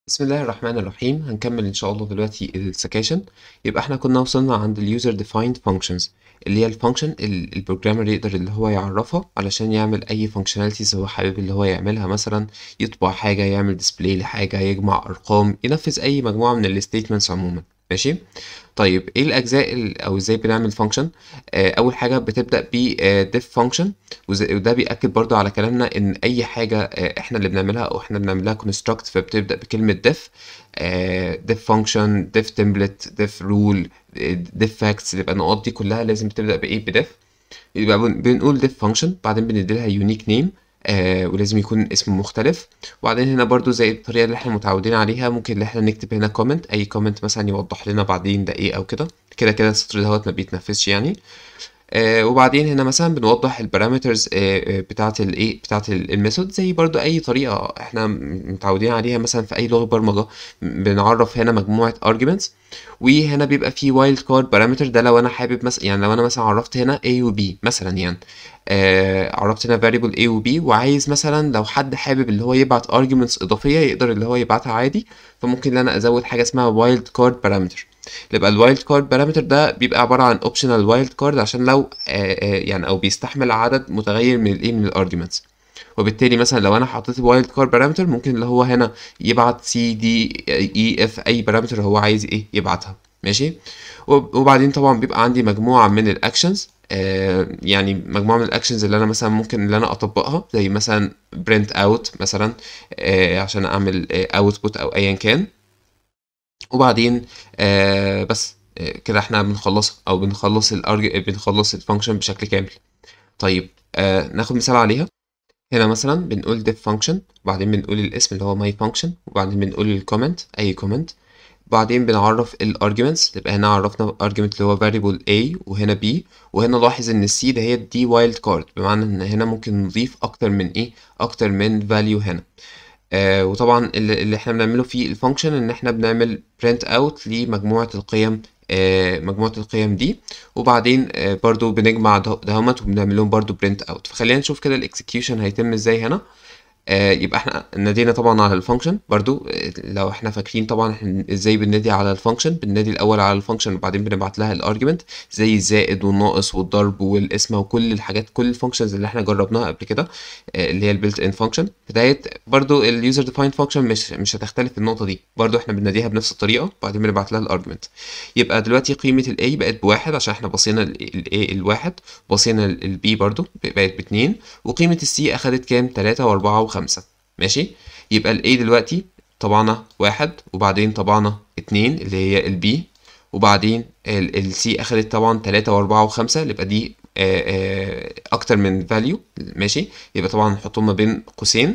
بسم الله الرحمن الرحيم هنكمل ان شاء الله دلوقتي السكاشن يبقى احنا كنا وصلنا عند اليوزر ديفايند فانكشنز اللي هي الفانكشن البروجرامر يقدر اللي هو يعرفها علشان يعمل اي فانكشناليتيز هو حابب اللي هو يعملها مثلا يطبع حاجه يعمل ديسبلاي لحاجه يجمع ارقام ينفذ اي مجموعه من الستيتمنتس عموما ماشي طيب ايه الاجزاء ال- او ازاي بنعمل فانكشن اول حاجه بتبدا ب diff فانكشن وده بياكد برضو على كلامنا ان اي حاجه آه، احنا اللي بنعملها او احنا بنعملها construct فبتبدا بكلمه diff آه، diff function diff template diff rule آه، diff facts يبقى النقط دي كلها لازم تبدا بايه بdiff يبقى بن- بنقول diff function بعدين بندي لها unique name آه ولازم يكون اسم مختلف وبعدين هنا برضو زي الطريقة اللي احنا متعودين عليها ممكن ان احنا نكتب هنا comment اي comment مثلا يوضح لنا بعدين ده ايه او كده كده كده السطر دهوت ما بيتنفذش يعني آه وبعدين هنا مثلا بنوضح البارامترز آه بتاعة الايه بتاعة الميثود زي برضو اي طريقة احنا متعودين عليها مثلا في اي لغة برمجة بنعرف هنا مجموعة arguments وهنا بيبقى في وايلد كارد بارامتر ده لو انا حابب مثلا يعني لو انا مثلا عرفت هنا A و B مثلا يعني آه عرفت هنا variable A و B وعايز مثلا لو حد حابب اللي هو يبعت arguments اضافية يقدر اللي هو يبعتها عادي فممكن ان انا ازود حاجة اسمها وايلد كارد بارامتر يبقى الوايلد كارد بارامتر ده بيبقى عبارة عن اوبشنال وايلد كارد عشان لو آه آه يعني او بيستحمل عدد متغير من الايه من الارجيومنتس وبالتالي مثلا لو انا حطيت وايلد كارد بارامتر ممكن اللي هو هنا يبعت سي دي اي اف اي بارامتر هو عايز ايه يبعتها ماشي وب- وبعدين طبعا بيبقى عندي مجموعة من الاكشنز آه يعني مجموعة من الاكشنز اللي انا مثلا ممكن اللي انا اطبقها زي مثلا برنت اوت مثلا آه عشان اعمل اوتبوت او ايا كان وبعدين آه بس آه كده احنا بنخلصها او بنخلص الارج بنخلص الفانكشن بشكل كامل طيب آه ناخد مثال عليها هنا مثلا بنقول diff function وبعدين بنقول الاسم اللي هو my function وبعدين بنقول الكومنت اي كومنت بعدين بنعرف الارجيومنتس يبقى هنا عرفنا argument اللي هو variable a وهنا b وهنا لاحظ ان السي ده هي دي wild card بمعنى ان هنا ممكن نضيف اكتر من ايه اكتر من value هنا آه وطبعا اللي, اللي احنا بنعمله في الفانكشن ان احنا بنعمل print out لمجموعة القيم آه مجموعة القيم دي وبعدين آه برضو بنجمع ده- دهمت وبنعمل لهم برضو print out فخلينا نشوف كده الاكسكيوشن هيتم ازاي هنا آه يبقى احنا نادينا طبعا على الفانكشن برضو آه، لو احنا فاكرين طبعا احنا ازاي بننادي على الفانكشن بننادي الاول على الفانكشن وبعدين بنبعت لها الارجيومنت زي الزائد والناقص والضرب والقسمه وكل الحاجات كل الفانكشنز اللي احنا جربناها قبل كده آه، اللي هي البيلت ان فانكشن بدايه برضو اليوزر ديفايند فانكشن مش مش هتختلف في النقطه دي برضو احنا بنناديها بنفس الطريقه وبعدين بنبعت لها الارجيومنت يبقى دلوقتي قيمه الاي بقت بواحد عشان احنا بصينا الاي الواحد بصينا البي برضو بقت باتنين وقيمه السي اخدت كام تلاتة واربعة وخمسة ماشي يبقى الاي دلوقتي طبعنا واحد وبعدين طبعنا اتنين اللي هي البي وبعدين السي اخدت طبعا تلاتة واربعة وخمسة يبقى دي آه، آه، اكتر من فاليو ماشي يبقى طبعا نحطهم ما بين قوسين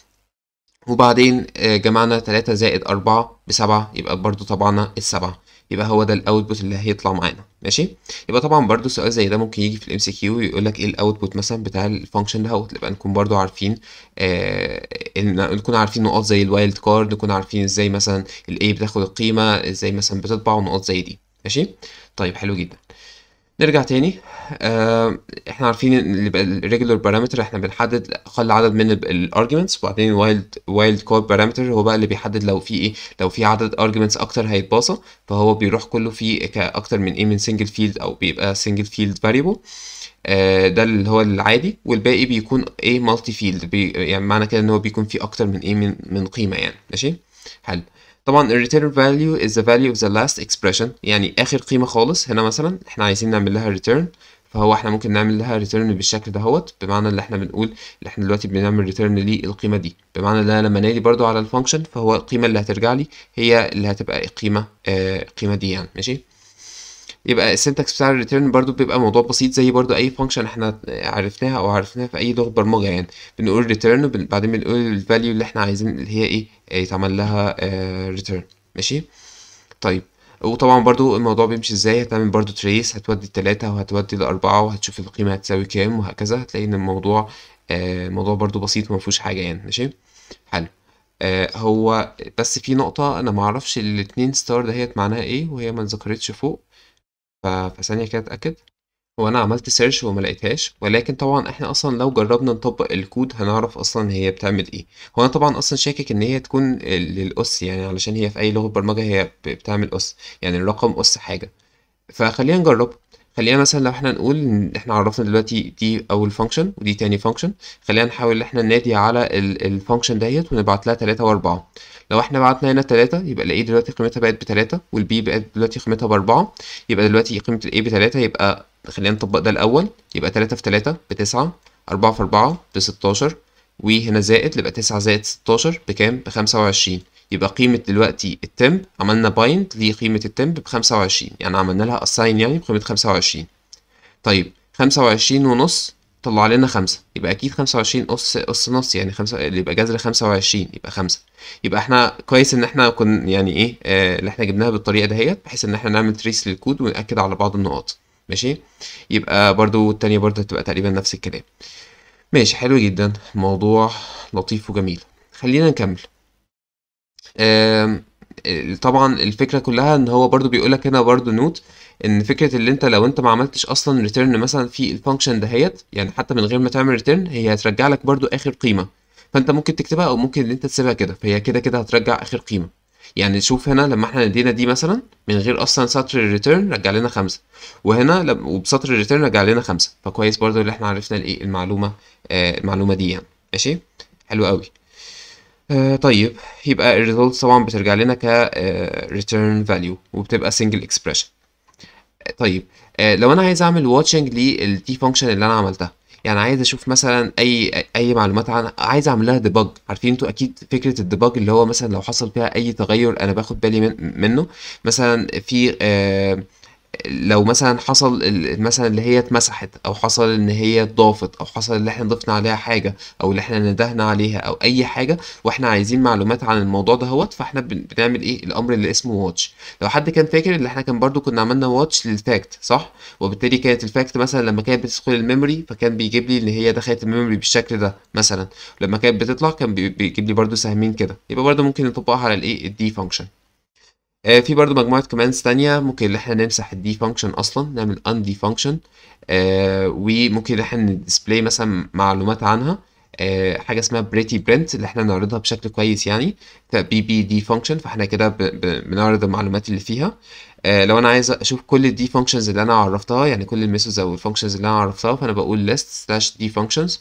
وبعدين آه، جمعنا تلاتة زائد أربعة بسبعة يبقى برضو طبعنا السبعة يبقى هو ده الاوتبوت اللي هيطلع معانا ماشي يبقى طبعا برضو سؤال زي ده ممكن يجي في الام سي كيو يقول لك ايه الاوتبوت مثلا بتاع الفانكشن ده يبقى نكون برضو عارفين آه إن- نكون عارفين نقاط زي الوايلد كارد نكون عارفين ازاي مثلا الاي بتاخد القيمة ازاي مثلا بتطبع ونقاط زي دي ماشي طيب حلو جدا نرجع تاني آه احنا عارفين ان اللي بقى الريجولار بارامتر احنا بنحدد اقل عدد من الارجيومنتس وبعدين وايلد وايلد كارد بارامتر هو بقى اللي بيحدد لو في ايه لو في عدد ارجيومنتس اكتر هيتباصى فهو بيروح كله في كاكتر من ايه من سنجل فيلد او بيبقى سنجل فيلد فاريبل آه، ده اللي هو العادي والباقي بيكون ايه مالتي فيلد بي يعني معنى كده ان هو بيكون فيه اكتر من ايه من من قيمه يعني ماشي حلو طبعا ال return value is the value of the last expression يعني اخر قيمه خالص هنا مثلا احنا عايزين نعمل لها return فهو احنا ممكن نعمل لها return بالشكل دهوت بمعنى اللي احنا بنقول اللي احنا دلوقتي بنعمل return للقيمه دي بمعنى ان انا لما انادي برضو على الفانكشن فهو القيمه اللي هترجع لي هي اللي هتبقى القيمه آه القيمه دي يعني ماشي يبقى السنتكس بتاع الريتيرن برضو بيبقى موضوع بسيط زي برضو اي فانكشن احنا عرفناها او عرفناها في اي لغه برمجه يعني بنقول ريتيرن وبعدين بنقول الفاليو اللي احنا عايزين اللي هي ايه آه، يتعمل لها ريتيرن ماشي طيب وطبعا برضو الموضوع بيمشي ازاي هتعمل برضو تريس هتودي التلاتة وهتودي الأربعة وهتشوف القيمة هتساوي كام وهكذا هتلاقي ان الموضوع آه، الموضوع برضو بسيط ومفيهوش حاجة يعني ماشي حلو آه هو بس في نقطة أنا معرفش الاتنين ستار دهيت معناها ايه وهي ما اتذكرتش فوق ف- فثانية كده أتأكد هو انا عملت سيرش وما لقيتهاش ولكن طبعا احنا اصلا لو جربنا نطبق الكود هنعرف اصلا هي بتعمل ايه هو انا طبعا اصلا شاكك ان هي تكون للاس يعني علشان هي في اي لغة برمجة هي ب- بتعمل اس يعني الرقم اس حاجة فخلينا نجرب خلينا مثلا لو احنا نقول ان احنا عرفنا دلوقتي دي اول فانكشن ودي تاني فانكشن خلينا نحاول ان احنا ننادي على الفانكشن ديت ونبعت لها 3 و4 لو احنا بعتنا هنا 3 يبقى الاي دلوقتي قيمتها بقت بتلاتة والبي بقت دلوقتي قيمتها بأربعة يبقى دلوقتي قيمة الاي بتلاتة يبقى خلينا نطبق ده الأول يبقى تلاتة في تلاتة بتسعة أربعة في أربعة بستاشر وهنا زائد يبقى تسعة زائد ستاشر بكام؟ بخمسة وعشرين يبقى قيمة دلوقتي التمب عملنا بايند لقيمة التمب بخمسة وعشرين يعني عملنا لها assign يعني بقيمة خمسة وعشرين طيب خمسة وعشرين ونص طلع لنا خمسة يبقى أكيد خمسة وعشرين أس أس نص يعني خمسة اللي يبقى جذر خمسة وعشرين يبقى خمسة يبقى احنا كويس إن احنا كنا يعني إيه آه اللي احنا جبناها بالطريقة دهيت بحيث إن احنا نعمل تريس للكود ونأكد على بعض النقاط ماشي يبقى برضو التانية برضو هتبقى تقريبا نفس الكلام ماشي حلو جدا موضوع لطيف وجميل خلينا نكمل آم، ال- طبعا الفكرة كلها ان هو برضو بيقولك هنا برضو نوت ان فكرة اللي انت لو انت ما عملتش اصلا ريتيرن مثلا في الفانكشن دهيت يعني حتى من غير ما تعمل ريتيرن هي هترجع لك برضو اخر قيمة فانت ممكن تكتبها او ممكن ان انت تسيبها كده فهي كده كده هترجع اخر قيمة يعني شوف هنا لما احنا ندينا دي مثلا من غير اصلا سطر الريتيرن رجع لنا خمسة وهنا لم... وبسطر الريتيرن رجع لنا خمسة فكويس برضو اللي احنا عرفنا الايه المعلومة آه المعلومة دي يعني ماشي حلو قوي آه طيب يبقى الريزولت طبعا بترجع لنا ك آه return value وبتبقى single expression طيب آه لو انا عايز اعمل واتشنج للدي فانكشن اللي انا عملتها يعني عايز اشوف مثلا اي اي معلومات عن عايز اعمل لها ديباج عارفين انتوا اكيد فكره الديباج اللي هو مثلا لو حصل فيها اي تغير انا باخد بالي من منه مثلا في آه لو مثلا حصل ال- مثلا اللي هي اتمسحت او حصل ان هي اتضافت او حصل اللي احنا ضفنا عليها حاجه او اللي احنا ندهنا عليها او اي حاجه واحنا عايزين معلومات عن الموضوع دهوت فاحنا بن- بنعمل ايه الامر اللي اسمه واتش لو حد كان فاكر اللي احنا كان برضو كنا عملنا واتش للفاكت صح وبالتالي كانت الفاكت مثلا لما كانت بتدخل الميموري فكان بيجيب لي ان هي دخلت الميموري بالشكل ده مثلا لما كانت بتطلع كان بي- بيجيب لي برضو سهمين كده يبقى برضو ممكن نطبقها على الايه الدي فانكشن آه، في برضو مجموعة كوماندز تانية ممكن ان احنا نمسح الدي فانكشن اصلا نعمل undo فانكشن وممكن ان احنا نديسبلاي مثلا معلومات عنها آه، حاجة اسمها بريتي برنت اللي احنا نعرضها بشكل كويس يعني فبي بي دي فانكشن فاحنا كده ب- ب- بنعرض المعلومات اللي فيها آه، لو انا عايز اشوف كل الدي فانكشنز اللي انا عرفتها يعني كل الميثودز او الفانكشنز اللي انا عرفتها فانا بقول list slash d functions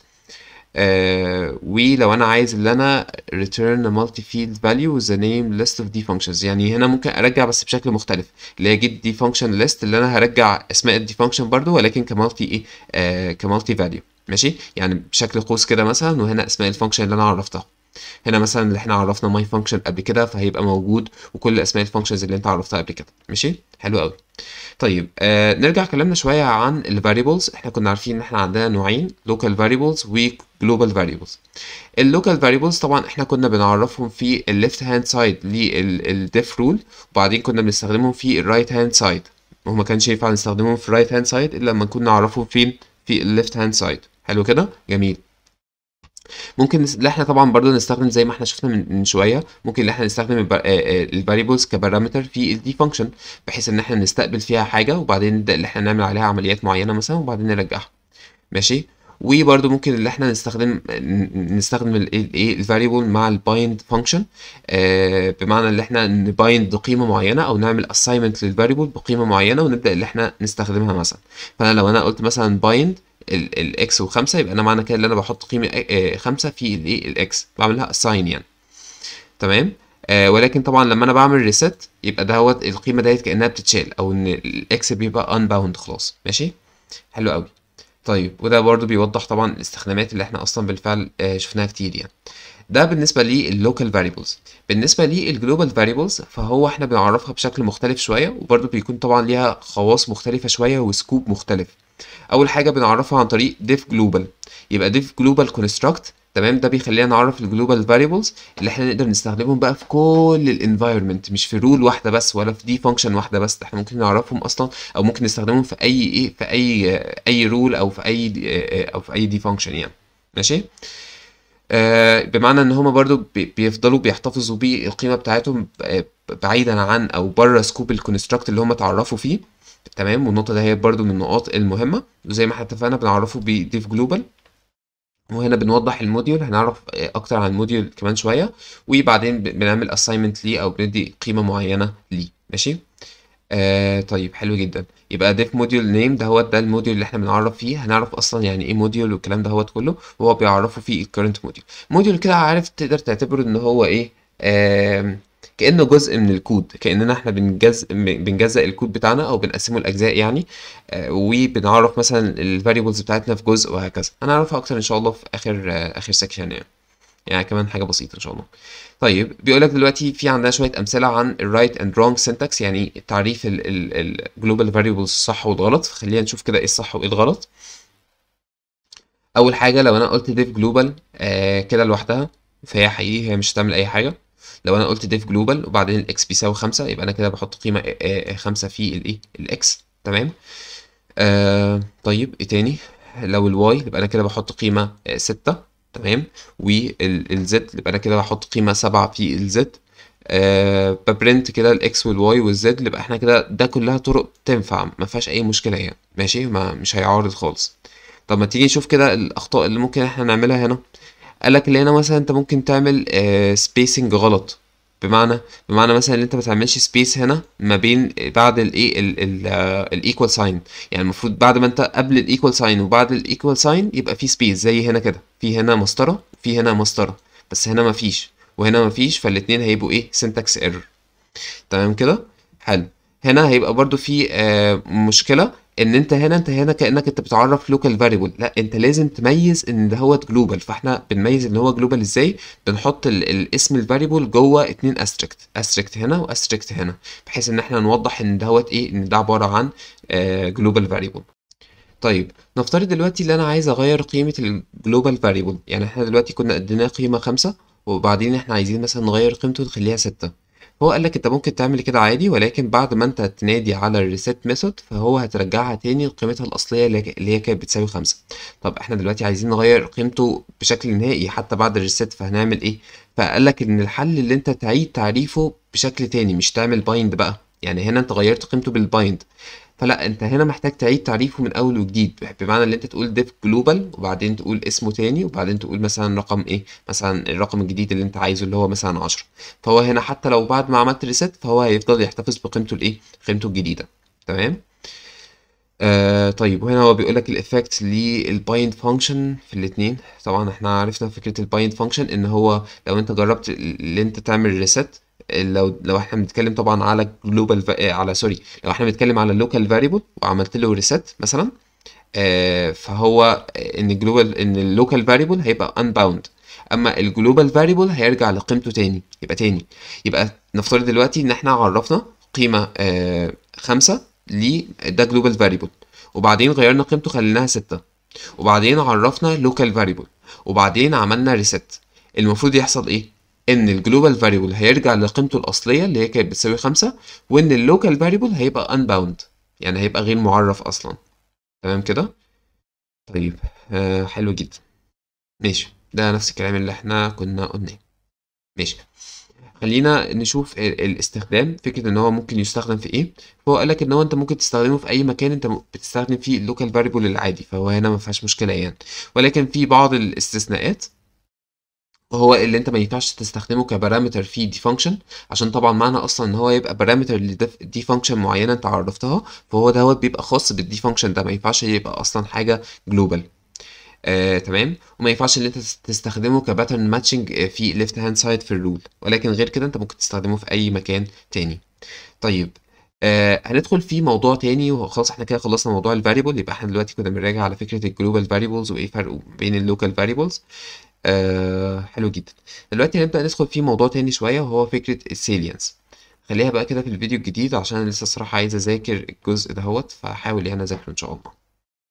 آه ولو انا عايز اللي انا return a multi-field value with the name list of d functions يعني هنا ممكن ارجع بس بشكل مختلف اللي هي get d function list اللي انا هرجع اسماء ال d function برضو ولكن كمالتي ايه آه كمالتي value ماشي يعني بشكل قوس كده مثلا وهنا اسماء الفانكشن اللي انا عرفتها هنا مثلا اللي احنا عرفنا ماي فانكشن قبل كده فهيبقى موجود وكل اسماء الفانكشنز اللي انت عرفتها قبل كده ماشي حلو قوي طيب آه نرجع كلامنا شويه عن ال variables احنا كنا عارفين ان احنا عندنا نوعين local variables و global variables اللوكال variables طبعا احنا كنا بنعرفهم في ال left hand side لل diff rule وبعدين كنا بنستخدمهم في ال right hand side وما كانش ينفع نستخدمهم في ال right hand side الا لما كنا نعرفهم فين في ال left hand side حلو كده جميل ممكن نس... اللي احنا طبعا برضو نستخدم زي ما احنا شفنا من, من شويه ممكن اللي احنا نستخدم الفاريبلز كبارامتر في الدي فانكشن بحيث ان احنا نستقبل فيها حاجه وبعدين نبدا اللي احنا نعمل عليها عمليات معينه مثلا وبعدين نرجعها ماشي وبرضو ممكن اللي احنا نستخدم ن- نستخدم الايه الفاريبل مع البايند فانكشن بمعنى اللي احنا نبايند قيمه معينه او نعمل assignment للفاريبل بقيمه معينه ونبدا اللي احنا نستخدمها مثلا فانا لو انا قلت مثلا بايند الاكس وخمسة يبقى انا معنى كده ان انا بحط قيمه آه، خمسة في الايه الاكس بعمل لها assign يعني تمام آه ولكن طبعا لما انا بعمل ريست يبقى دوت القيمه ديت كانها بتتشال او ان الاكس بيبقى unbound خلاص ماشي حلو قوي طيب وده برضو بيوضح طبعا الاستخدامات اللي احنا اصلا بالفعل آه، شفناها كتير يعني ده بالنسبه لللوكال فاريبلز بالنسبه للجلوبال فاريبلز فهو احنا بنعرفها بشكل مختلف شويه وبرضو بيكون طبعا ليها خواص مختلفه شويه وسكوب مختلف اول حاجه بنعرفها عن طريق diff global يبقى diff global construct تمام ده بيخلينا نعرف الجلوبال فاريبلز اللي احنا نقدر نستخدمهم بقى في كل الانفايرمنت مش في رول واحده بس ولا في دي فانكشن واحده بس احنا ممكن نعرفهم اصلا او ممكن نستخدمهم في اي ايه في اي اي رول او في اي او في اي دي فانكشن يعني ماشي آه بمعنى ان هما برضو بي- بيفضلوا بيحتفظوا بالقيمه بتاعتهم آه، بعيدا عن او بره سكوب الكونستراكت اللي هما اتعرفوا فيه تمام والنقطه دي هي برضو من النقاط المهمه وزي ما احنا اتفقنا بنعرفه بديف جلوبال وهنا بنوضح الموديول هنعرف اكتر عن الموديول كمان شويه وبعدين بنعمل اساينمنت ليه او بندي قيمه معينه ليه ماشي آه طيب حلو جدا يبقى ديف موديول نيم ده هو ده الموديول اللي احنا بنعرف فيه هنعرف اصلا يعني ايه موديول والكلام ده هو كله وهو بيعرفه فيه الكرنت موديول موديول كده عارف تقدر تعتبره ان هو ايه آه كانه جزء من الكود كاننا احنا بنجزء بنجزء الكود بتاعنا او بنقسمه لاجزاء يعني آه وبنعرف مثلا الفاريبلز بتاعتنا في جزء وهكذا هنعرفها اكتر ان شاء الله في اخر آه اخر سيكشن يعني يعني كمان حاجه بسيطه ان شاء الله طيب بيقول لك دلوقتي في عندنا شويه امثله عن الرايت اند رونج syntax يعني تعريف الجلوبال فاريبلز الصح والغلط فخلينا نشوف كده ايه الصح وايه الغلط اول حاجه لو انا قلت ديف جلوبال آه كده لوحدها فهي حقيقي هي مش هتعمل اي حاجه لو انا قلت ديف جلوبال وبعدين الاكس بيساوي خمسة يبقى انا كده بحط قيمه خمسة في الايه الاكس تمام آه طيب ايه تاني لو الواي يبقى انا كده بحط قيمه ستة تمام والزد يبقى انا كده بحط قيمه سبعة في الزد أه ببرنت كده الاكس والواي والزد يبقى احنا كده ده كلها طرق تنفع ما فيهاش اي مشكله يعني ماشي ما مش هيعارض خالص طب ما تيجي نشوف كده الاخطاء اللي ممكن احنا نعملها هنا قالك اللي هنا مثلا انت ممكن تعمل أه سبيسنج غلط بمعنى بمعنى مثلا ان انت ما تعملش سبيس هنا ما بين بعد الايه الايكوال ساين يعني المفروض بعد ما انت قبل الايكوال ساين وبعد الايكوال ساين يبقى في سبيس زي هنا كده في هنا مسطره في هنا مسطره بس هنا ما فيش وهنا ما فيش فالاتنين هيبقوا ايه syntax error تمام كده حلو هنا هيبقى برضو في آه مشكله ان انت هنا انت هنا كانك انت بتعرف لوكال فاريبل لا انت لازم تميز ان ده هو جلوبال فاحنا بنميز ان هو جلوبال ازاي بنحط ال الاسم الفاريبل جوه اتنين استريكت استريكت هنا واستريكت هنا بحيث ان احنا نوضح ان دوت ايه ان ده عباره عن جلوبال فاريبل طيب نفترض دلوقتي ان انا عايز اغير قيمه الجلوبال فاريبل يعني احنا دلوقتي كنا اديناه قيمه خمسة وبعدين احنا عايزين مثلا نغير قيمته نخليها ستة هو قال لك انت ممكن تعمل كده عادي ولكن بعد ما انت تنادي على الريسيت ميثود فهو هترجعها تاني لقيمتها الاصليه اللي هي كانت بتساوي خمسة طب احنا دلوقتي عايزين نغير قيمته بشكل نهائي حتى بعد الريسيت فهنعمل ايه فقال لك ان الحل اللي انت تعيد تعريفه بشكل تاني مش تعمل بايند بقى يعني هنا انت غيرت قيمته بالبايند فلا انت هنا محتاج تعيد تعريفه من اول وجديد بمعنى ان انت تقول ديف جلوبال وبعدين تقول اسمه تاني وبعدين تقول مثلا رقم ايه مثلا الرقم الجديد اللي انت عايزه اللي هو مثلا 10 فهو هنا حتى لو بعد ما عملت ريست فهو هيفضل يحتفظ بقيمته الايه قيمته الجديده تمام آه طيب وهنا هو بيقول لك الافكت للبايند فانكشن في الاثنين طبعا احنا عرفنا فكره البايند فانكشن ان هو لو انت جربت اللي انت تعمل ريست لو لو احنا بنتكلم طبعا على جلوبال على سوري لو احنا بنتكلم على لوكال فاريبل وعملت له ريست مثلا آه فهو ان الجلوبال ان اللوكال فاريبل هيبقى unbound اما الجلوبال فاريبل هيرجع لقيمته تاني يبقى تاني يبقى نفترض دلوقتي ان احنا عرفنا قيمه آه خمسة ل ده جلوبال فاريبل وبعدين غيرنا قيمته خليناها ستة وبعدين عرفنا لوكال فاريبل وبعدين عملنا ريست المفروض يحصل ايه ان الجلوبال فاريبل هيرجع لقيمته الاصليه اللي هي كانت بتساوي خمسة وان اللوكال فاريبل هيبقى unbound يعني هيبقى غير معرف اصلا تمام كده طيب آه حلو جدا ماشي ده نفس الكلام اللي احنا كنا قلناه ماشي خلينا نشوف الاستخدام فكرة ان هو ممكن يستخدم في ايه فهو قالك ان هو انت ممكن تستخدمه في اي مكان انت بتستخدم فيه اللوكال فاريبل العادي فهو هنا ما فيهاش مشكلة يعني ولكن في بعض الاستثناءات وهو اللي انت ما ينفعش تستخدمه كبارامتر في دي فانكشن عشان طبعا معنى اصلا ان هو يبقى بارامتر لدي فانكشن معينه انت عرفتها فهو دوت بيبقى خاص بالدي فانكشن ده ما ينفعش يبقى اصلا حاجه جلوبال آه، تمام وما ينفعش ان انت تستخدمه كباترن ماتشنج في ليفت هاند سايد في الرول ولكن غير كده انت ممكن تستخدمه في اي مكان تاني طيب آه هندخل في موضوع تاني وخلاص احنا كده خلصنا موضوع الفاريبل يبقى احنا دلوقتي كنا بنراجع على فكره الجلوبال فاريبلز وايه فرق بين اللوكال فاريبلز آه حلو جدا دلوقتي هنبدا ندخل في موضوع تاني شويه وهو فكره السيلينس خليها بقى كده في الفيديو الجديد عشان انا لسه الصراحه عايز اذاكر الجزء دهوت فهحاول يعني اذاكره ان شاء الله